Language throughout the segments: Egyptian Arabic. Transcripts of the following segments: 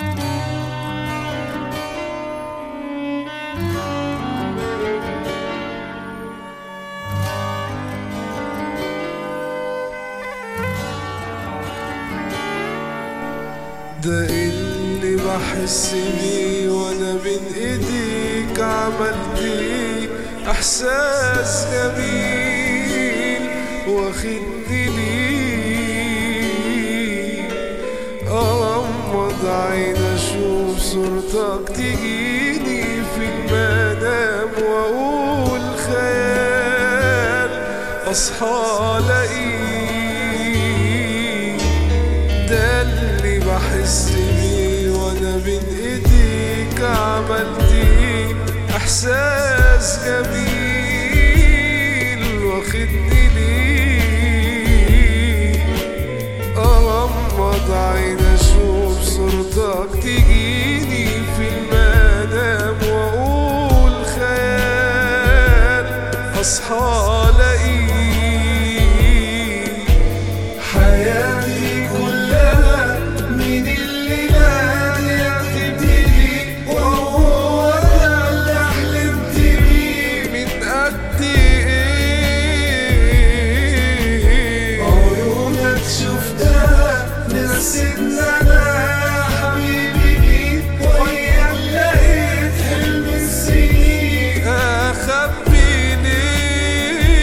ده اللي بحس بيه وانا بين ايديك عملت ايه احساس جميل واخدني ليه اغمض عين اشوف صورتك تجيني في المنام واقول خيال اصحى الاقيك ده اللي بحس بيه وانا بين ايديك عملت ايه احساس جميل واخدني ليه اغمض عين اشوف صورتك تجيني في المنام واقول خيال اصحى الاقيك حياتي كلها من اللي نادي تبتدي وهو ده اللي حلمت بيه من قد ايه عيونك شفتها نسيت إن انا يا حبيبي جيت ويا لقيت حلم السنين اخبي ليه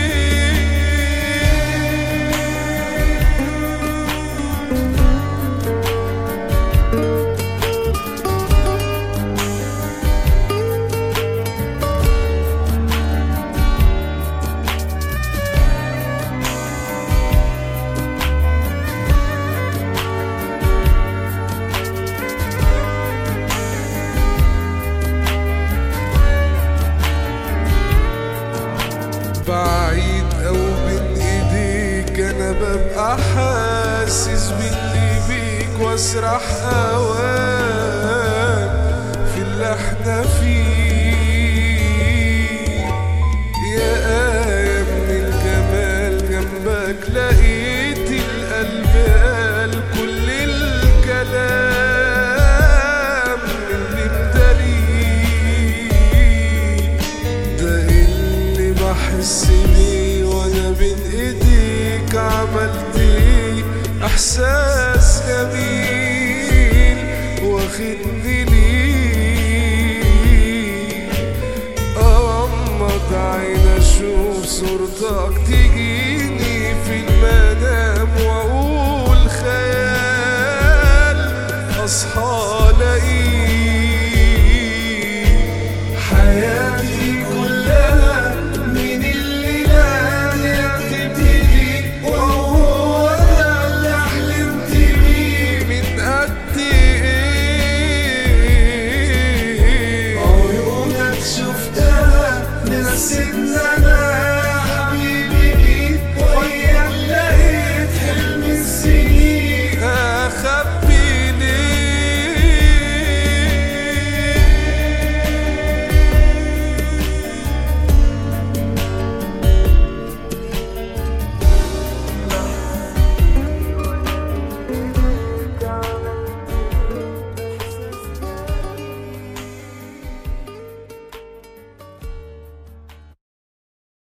بعيد او بين ايديك انا ببقى حاسس باللي بيك واسرح اوام في اللي احنا فيه يا آية من الجمال جنبك لقيت القلب قال كل الكلام اللي مداريه ده اللي بحس بيه وانا بين ايديك عملت ايه احساس جميل واخدني ليه اغمض عين اشوف صورتك دي